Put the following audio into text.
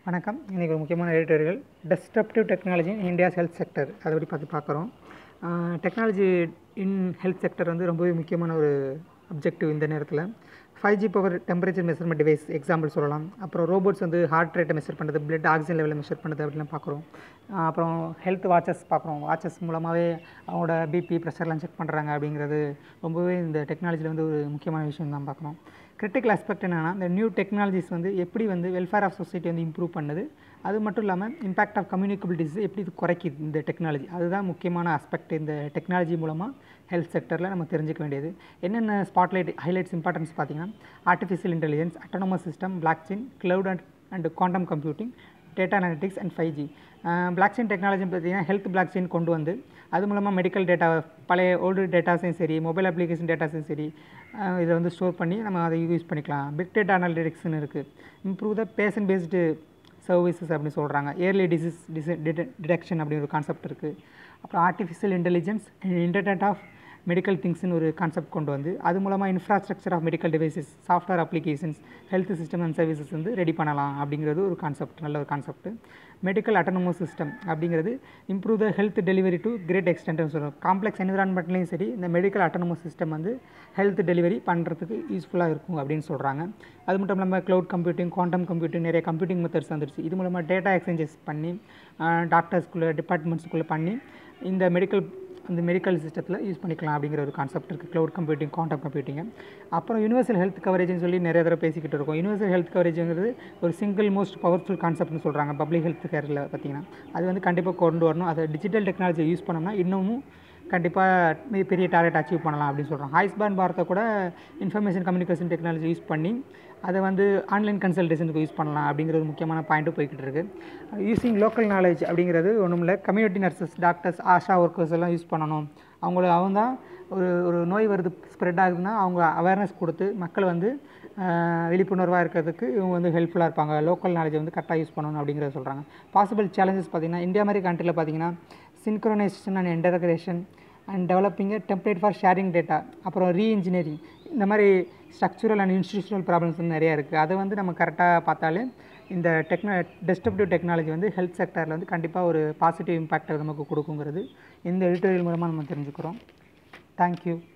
வணக்கம் இன்றைக்கி ஒரு முக்கியமான editorial disruptive technology in India's health sector அதை பற்றி பார்த்து பார்க்குறோம் டெக்னாலஜி இன் ஹெல்த் செக்டர் வந்து ரொம்பவே முக்கியமான ஒரு அப்ஜெக்டிவ் இந்த நேரத்தில் five G power temperature measurement device example சொல்லலாம் அப்புறம் ரோபோட்ஸ் வந்து ஹார்ட் ரேட்டை மெஷர் பண்ணுறது பிளட் ஆக்சிஜன் லெவலில் மெஷர் பண்ணுறது அப்படிலாம் பார்க்குறோம் அப்புறம் ஹெல்த் வாட்சஸ் பார்க்குறோம் வாட்சஸ் மூலமாகவே அவங்களோட பிபி ப்ரெஷர்லாம் செக் பண்ணுறாங்க அப்படிங்கிறது ரொம்பவே இந்த டெக்னாலஜியில் வந்து ஒரு முக்கியமான விஷயம் தான் பார்க்குறோம் கிரிட்டிக்கல் ஆஸ்பெக்ட் என்னென்னா இந்த நியூ டெக்னாலஜிஸ் வந்து எப்படி வந்து வெல்ஃபேர் ஆஃப் சொசைட்டி வந்து இம்ப்ரூவ் பண்ணுது அது மட்டும் இல்லாமல் இம்பாக்ட் ஆஃப் கம்யூனிகபிள் டிசீஸ் எப்படி இது குறைக்குது இந்த டெக்னாலஜி அதுதான் முக்கியமான ஆஸ்பெக்ட் இந்த டெக்னாலஜி மூலமாக ஹெல்த் செக்டரில் நம்ம தெரிஞ்சுக்க வேண்டியது என்னென்ன ஸ்பாட்லைட் ஹைலைட்ஸ் இம்பார்ட்டன்ஸ் பார்த்தீங்கன்னா artificial intelligence autonomous system block chain cloud and and quantum computing data analytics and five G block chain technology பார்த்தீங்கன்னா ஹெல்த் பிளாக் செயின் கொண்டு வந்து அது மூலமாக மெடிக்கல் டேட்டா பழைய ஓல்டு டேட்டாஸையும் சரி மொபைல் அப்ளிகேஷன் டேட்டாஸையும் சரி இதை வந்து ஸ்டோர் பண்ணி நம்ம அதை யூஸ் பண்ணிக்கலாம் பிக் டேட்டா அனாலிட்டிக்ஸ்னு இருக்குது improve the patient based services அப்படின்னு சொல்கிறாங்க இயர்லி டிசீஸ் டிசி டிடெக்ஷன் அப்படின்னு ஒரு கான்செப்ட் இருக்குது அப்புறம் artificial intelligence internet of medical திங்ஸ்னு ஒரு கான்செப்ட் கொண்டு வந்து அது மூலமாக infrastructure of medical devices software applications health system and services வந்து ரெடி பண்ணலாம் அப்படிங்கிறது ஒரு கான்செப்ட் நல்ல ஒரு கான்செப்ட் மெடிக்கல் அட்டனமஸ் சிஸ்டம் அப்படிங்கிறது improve the health delivery to great எக்ஸ்டென்ட்னு சொல்கிறோம் காம்ப்ளெக்ஸ் என்விரான்மெண்ட்லேயும் சரி இந்த மெடிக்கல் அட்டனமஸ் சிஸ்டம் வந்து ஹெல்த் டெலிவரி பண்ணுறதுக்கு யூஸ்ஃபுல்லாக இருக்கும் அப்படின்னு சொல்கிறாங்க அது மட்டும் இல்லாமல் க்ளவுட் கம்ப்யூட்டிங் குவாண்டம் கம்ப்யூட்டிங் நிறைய கம்ப்யூட்டிங் மெத்தட்ஸ் வந்துருச்சு இது மூலமாக டேட்டா எக்ஸ்சேஞ்சஸ் பண்ணி டாக்டர்ஸ்குள்ளே டிபார்ட்மெண்ட்ஸ்குள்ளே பண்ணி இந்த மெடிக்கல் அந்த மெடிக்கல் சிஸ்டத்தில் யூஸ் பண்ணிக்கலாம் அப்படிங்கிற ஒரு கான்செப்ட் இருக்குது க்ளவுட் கம்ப்யூட்டிங் குவாண்டம் கம்ப்யூட்டிங் அப்புறம் யூனிவர்சல் ஹெல்த் கவரேஜ்னு சொல்லி நிறைய தடவை பேசிக்கிட்டு இருக்கோம் யூனிவர்சல் ஹெல்த் கவரேஜுங்கிறது ஒரு சிங்கிள் மோஸ்ட் பவர்ஃபுல் கான்செப்ட்னு சொல்கிறாங்க பப்ளிக் ஹெல்த் கேரில் பார்த்தீங்கன்னா அது வந்து கண்டிப்பாக கொண்டு வரணும் அதை டிஜிட்டல் டெக்னாலஜியை யூஸ் பண்ணோம்னா இன்னமும் கண்டிப்பாக பெரிய டார்கெட் அச்சீவ் பண்ணலாம் அப்படின்னு சொல்கிறாங்க ஆயுஷ்பான் பாரத்தை கூட இன்ஃபர்மேஷன் கம்யூனிகேஷன் டெக்னாலஜி யூஸ் பண்ணி அதை வந்து ஆன்லைன் கன்சல்டேஷனுக்கு யூஸ் பண்ணலாம் அப்படிங்கிறது முக்கியமான பாயிண்ட்டு போய்கிட்டு இருக்குது யூஸிங் லோக்கல் நாலேஜ் அப்படிங்கிறது ஒன்றும் இல்லை community nurses doctors ASHA workers எல்லாம் யூஸ் பண்ணணும் அவங்கள அவங்க தான் ஒரு ஒரு நோய் வருது ஸ்ப்ரெட் ஆகுதுன்னா அவங்க அவேர்னஸ் கொடுத்து மக்கள் வந்து விழிப்புணர்வாக இருக்கிறதுக்கு இவங்க வந்து ஹெல்ப்ஃபுல்லாக இருப்பாங்க லோக்கல் நாலேஜை வந்து கரெக்டாக யூஸ் பண்ணணும் அப்படிங்கிறத சொல்கிறாங்க பாசிபிள் சேலஞ்சஸ் பார்த்திங்கன்னா இந்தியா மாதிரி கண்ட்ரியில் பார்த்திங்கன்னா synchronization and integration and developing template for sharing data அப்புறம் ரீஇன்ஜினியரிங் இந்த மாதிரி ஸ்ட்ரக்சுரல் அண்ட் இன்ஸ்டியூஷனல் ப்ராப்ளம்ஸ் வந்து நிறையா இருக்குது அதை வந்து நம்ம கரெக்டாக பார்த்தாலே இந்த டெக்னா டெஸ்டப்டிவ் டெக்னாலஜி வந்து ஹெல்த் செக்டரில் வந்து கண்டிப்பாக ஒரு பாசிட்டிவ் இம்பாக்டை நமக்கு கொடுக்குங்கிறது இந்த எடிட்டோரியல் மூலமாக நம்ம தெரிஞ்சுக்கிறோம் தேங்க்யூ